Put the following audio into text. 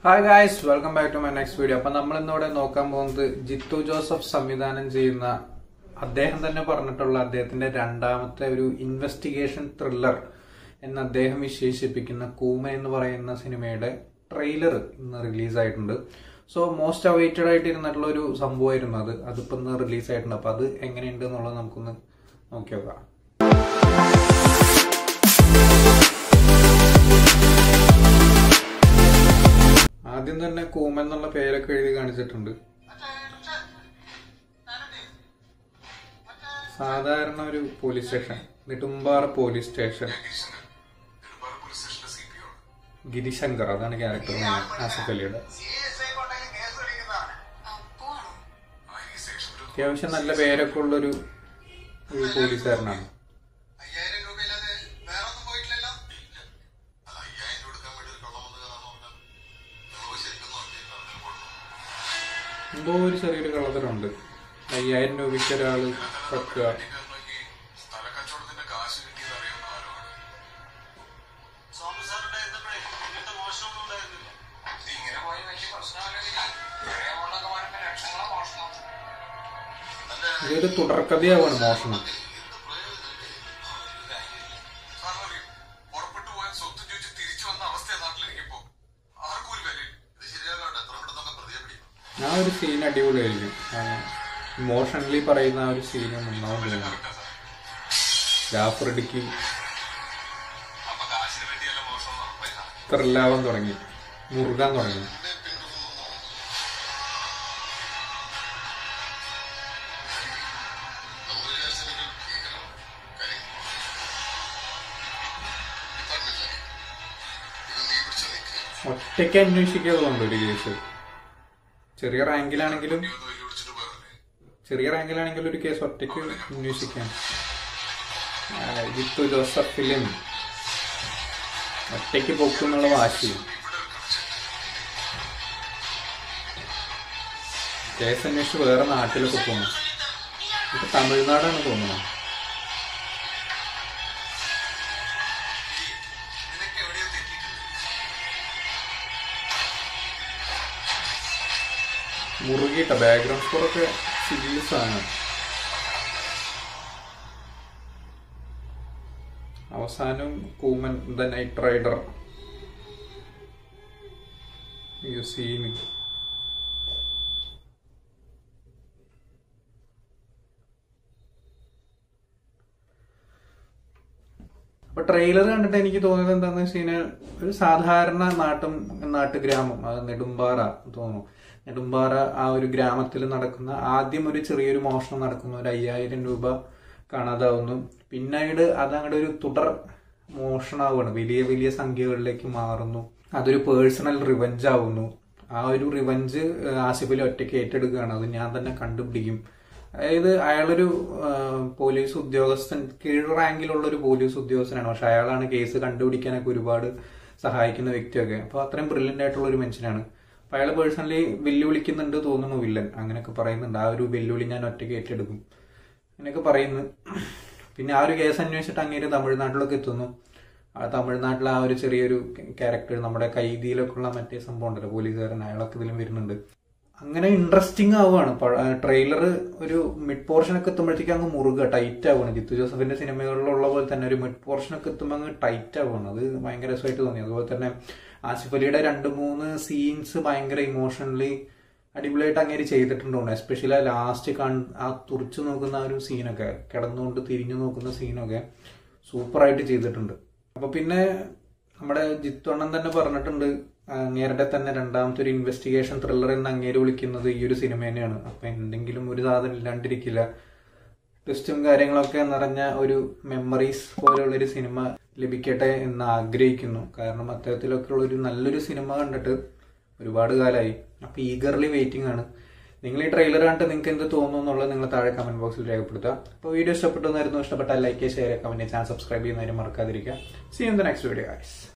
hi guys welcome back to my next video അപ്പൊ നമ്മൾ ഇന്നിവിടെ നോക്കാൻ പോകുന്നത് ജിത്തു ജോസഫ് സംവിധാനം ചെയ്യുന്ന അദ്ദേഹം തന്നെ പറഞ്ഞിട്ടുള്ള അദ്ദേഹത്തിന്റെ രണ്ടാമത്തെ ഒരു ഇൻവെസ്റ്റിഗേഷൻ ത്രില്ലർ എന്ന് അദ്ദേഹം വിശേഷിപ്പിക്കുന്ന കൂമ എന്ന് പറയുന്ന സിനിമയുടെ ട്രെയിലർ ഇന്ന് റിലീസായിട്ടുണ്ട് സോ മോസ്റ്റ് അവൈറ്റഡ് ആയിട്ട് ഇരുന്നിട്ടുള്ള ഒരു സംഭവമായിരുന്നു അത് അതിപ്പോ ഇന്ന് റിലീസ് ആയിട്ടുണ്ട് അപ്പൊ അത് എങ്ങനെയുണ്ട് എന്നുള്ളത് നമുക്കൊന്ന് നോക്കി നോക്കാം ആദ്യം തന്നെ കൂമ എന്നുള്ള പേരൊക്കെ എഴുതി കാണിച്ചിട്ടുണ്ട് സാധാരണ ഒരു police station Nedumpara police station Girishankar അതാണ് ക്യാരക്ടർ നെയിം ആസിഫ് അലിയുടെ അത്യാവശ്യം നല്ല പേരൊക്കെ ഉള്ളൊരു ഒരു പോലീസുകാരനാണ് അയ്യായിരം രൂപയില്ലാതെ വേറെ ഒന്നും പോയിട്ടില്ലല്ലോ അത് അയ്യായിരം രൂപ എടുക്കാൻ വേണ്ടി ഒരു കള്ളം വന്ന് കയറാന്ന് പറഞ്ഞാൽ നിങ്ങൾ ശരിക്കും നോക്കിയിട്ട് അതിന് കൊടുക്കണം എന്തോ ഒരു ചെറിയൊരു കളതറുണ്ട് അയ്യായിരം രൂപയ്ക്ക് ഒരാള് വെക്കുക സ്ഥല കച്ചവടത്തിന്റെ കാശ് കിട്ടിയത് അറിയുന്ന ആരോട് സ്വാമി സാറിന്റെ ഇരുന്നപ്പോഴേ ഇങ്ങനത്തെ മോശമൊന്നും ഉണ്ടായിരുന്നില്ല ഇങ്ങനെ പോയി വലിയ പ്രശ്നമല്ലെങ്കിൽ ലക്ഷങ്ങളെ മോഷണം ഇതൊരു തുടർക്കഥയാവാണ് മോഷണം സാറിനറിയോ പുറപ്പെട്ടു പോയ സ്വത്ത് ചോദിച്ച് തിരിച്ചു വന്ന അവസ്ഥ നാട്ടിലിരിക്കുമ്പോ ആർക്കും ഒരു വിലയില്ല ഇത് ശരിയാകാണ്ട് എത്ര പെട്ടെന്നൊക്കെ പ്രതിയെ പിടിക്കും ആ ഒരു സീൻ അടിപൊളിയായിരിക്കും ഇമോഷണലി പറയുന്ന ആ ഒരു സീന് നന്നാവും തോന്നുന്നു ജാഫർ ഇടുക്കി അപ്പൊ കാശിന് വേണ്ടിയല്ല മോഷണം നടത്തില്ല ത്രില്ലാവാൻ തുടങ്ങി മുറുകാൻ തുടങ്ങി ഒറ്റയ്ക്ക് അന്വേഷിക്കാതുണ്ട് ഒരു കേസ് ചെറിയ റാങ്കിലാണെങ്കിലും ചെറിയ റാങ്കിലാണെങ്കിലും ഒരു കേസ് ഒറ്റയ്ക്ക് അന്വേഷിക്കാം ആ, ജിത്തു ജോസഫ് ഫിലിം ഒറ്റയ്ക്ക് പൊക്കുന്നുള്ള വാശി കേസ് അന്വേഷിച്ച് വേറെ നാട്ടിലൊക്കെ പോകുന്നു ഇപ്പൊ തമിഴ്നാടാണ് തോന്നുന്നത് നിനക്ക് എവിടെയോ തെറ്റിയിട്ടുണ്ട് മുറുകിയിട്ട ബാക്ക്ഗ്രൗണ്ട് സ്കോർ ഒക്കെ സീരിയസ് ആണ് അവസാനം കൂമൻ ദ നൈറ്റ് റൈഡർ ഈ സീന് അപ്പൊ ട്രെയിലർ കണ്ടിട്ട് എനിക്ക് തോന്നിയത് എന്താണെന്ന് വെച്ച് കഴിഞ്ഞാൽ ഒരു സാധാരണ നാട്ടും നാട്ടുഗ്രാമം അത് നെടുമ്പാറ തോന്നുന്നു നെടുമ്പാറ ആ ഒരു ഗ്രാമത്തിൽ നടക്കുന്ന ആദ്യം ഒരു ചെറിയൊരു മോഷണം നടക്കുന്നു ഒരു അയ്യായിരം രൂപ കാണാതാവുന്നു പിന്നീട് അതങ്ങടെ ഒരു തുടർ മോഷണമാവുകയാണ് വലിയ വലിയ സംഖ്യകളിലേക്ക് മാറുന്നു അതൊരു പേഴ്സണൽ റിവഞ്ച് ആവുന്നു ആ ഒരു റിവഞ്ച് ആസിഫിൽ ഒറ്റയ്ക്ക് ഏറ്റെടുക്കുകയാണ് അത് ഞാൻ തന്നെ കണ്ടുപിടിക്കും അതായത് അയാളൊരു ആ, പോലീസ് ഉദ്യോഗസ്ഥൻ കീഴ് റാങ്കിലുള്ള ഒരു പോലീസ് ഉദ്യോഗസ്ഥനാണ് പക്ഷെ അയാളാണ് കേസ് കണ്ടുപിടിക്കാനൊക്കെ ഒരുപാട് സഹായിക്കുന്ന വ്യക്തിയൊക്കെ അപ്പൊ അത്രയും ബ്രില്യൻ്റ് ആയിട്ടുള്ള ഒരു മനുഷ്യനാണ് അപ്പൊ അയാൾ പേഴ്സണലി വെല്ലുവിളിക്കുന്നുണ്ട് തോന്നുന്നു വില്ലൻ അങ്ങനെയൊക്കെ പറയുന്നുണ്ട് ആ ഒരു വെല്ലുവിളി ഞാൻ ഒറ്റയ്ക്ക് ഏറ്റെടുക്കും അങ്ങനെയൊക്കെ പറയുന്നു പിന്നെ ആ ഒരു കേസ് അന്വേഷിച്ചിട്ട് അങ്ങേര് തമിഴ്നാട്ടിലൊക്കെ എത്തുന്നു ആ തമിഴ്നാട്ടിലെ ആ ഒരു ചെറിയൊരു ക്യാരക്ടർ നമ്മുടെ കൈദിയിലൊക്കെ ഉള്ള മറ്റേ സംഭവം ഉണ്ടല്ലോ പോലീസുകാരൻ അയാളൊക്കെ ഇതിലും വരുന്നുണ്ട് അങ്ങനെ ഇൻട്രസ്റ്റിംഗ് ആവുകയാണ് ട്രെയിലർ ഒരു മിഡ് പോർഷൻ ഒക്കെ എത്തുമ്പോഴത്തേക്ക് അങ്ങ് മുറുക ടൈറ്റ് ആവുകയാണ് ജിത്തു ജോസഫിന്റെ സിനിമകളിലുള്ള പോലെ തന്നെ ഒരു മിഡ് പോർഷൻ ഒക്കെ എത്തുമ്പോൾ അങ്ങ് ടൈറ്റ് ആവുകയാണ് അത് ഭയങ്കര രസമായിട്ട് തോന്നി അതുപോലെ തന്നെ ആസിഫ് അലിയുടെ രണ്ട് മൂന്ന് സീൻസ് ഭയങ്കര ഇമോഷണലി അടിപൊളിയായിട്ട് അങ്ങനെ ചെയ്തിട്ടുണ്ടോ എസ്പെഷ്യലി ആ ലാസ്റ്റ് കൺ ആ തുറച്ചു നോക്കുന്ന ആ ഒരു സീനൊക്കെ കിടന്നുകൊണ്ട് തിരിഞ്ഞു നോക്കുന്ന സീനൊക്കെ സൂപ്പറായിട്ട് ചെയ്തിട്ടുണ്ട് അപ്പൊ പിന്നെ നമ്മുടെ ജിത്വണ്ണൻ തന്നെ പറഞ്ഞിട്ടുണ്ട് അങ്ങേരുടെ തന്നെ രണ്ടാമത്തെ ഒരു ഇൻവെസ്റ്റിഗേഷൻ ത്രില്ലർ എന്ന് അങ്ങേര് വിളിക്കുന്നത് ഈ ഒരു സിനിമ തന്നെയാണ് അപ്പൊ എന്തെങ്കിലും ഒരു സാധനം ഇല്ലാണ്ടിരിക്കില്ല ട്വിസ്റ്റും കാര്യങ്ങളൊക്കെ നിറഞ്ഞ ഒരു മെമ്മറീസ് പോലെയുള്ള ഒരു സിനിമ ലഭിക്കട്ടെ എന്ന് ആഗ്രഹിക്കുന്നു കാരണം അത്തരത്തിലൊക്കെ ഉള്ള ഒരു നല്ലൊരു സിനിമ കണ്ടിട്ട് ഒരുപാട് കാലമായി അപ്പൊ ഈഗർലി വെയിറ്റിംഗ് ആണ് നിങ്ങൾ ഈ ട്രെയിലർ കണ്ടിട്ട് നിങ്ങൾക്ക് എന്ത് തോന്നുന്നു എന്നുള്ളത് നിങ്ങൾ താഴെ കമന്റ് ബോക്സിൽ രേഖപ്പെടുത്തുക അപ്പോൾ വീഡിയോ ഇഷ്ടപ്പെട്ടു എന്നായിരുന്നു ഇഷ്ടപ്പെട്ടാൽ like share comment channel subscribe ചെയ്യുന്നതിന് മറക്കാതിരിക്കുക see in the next video guys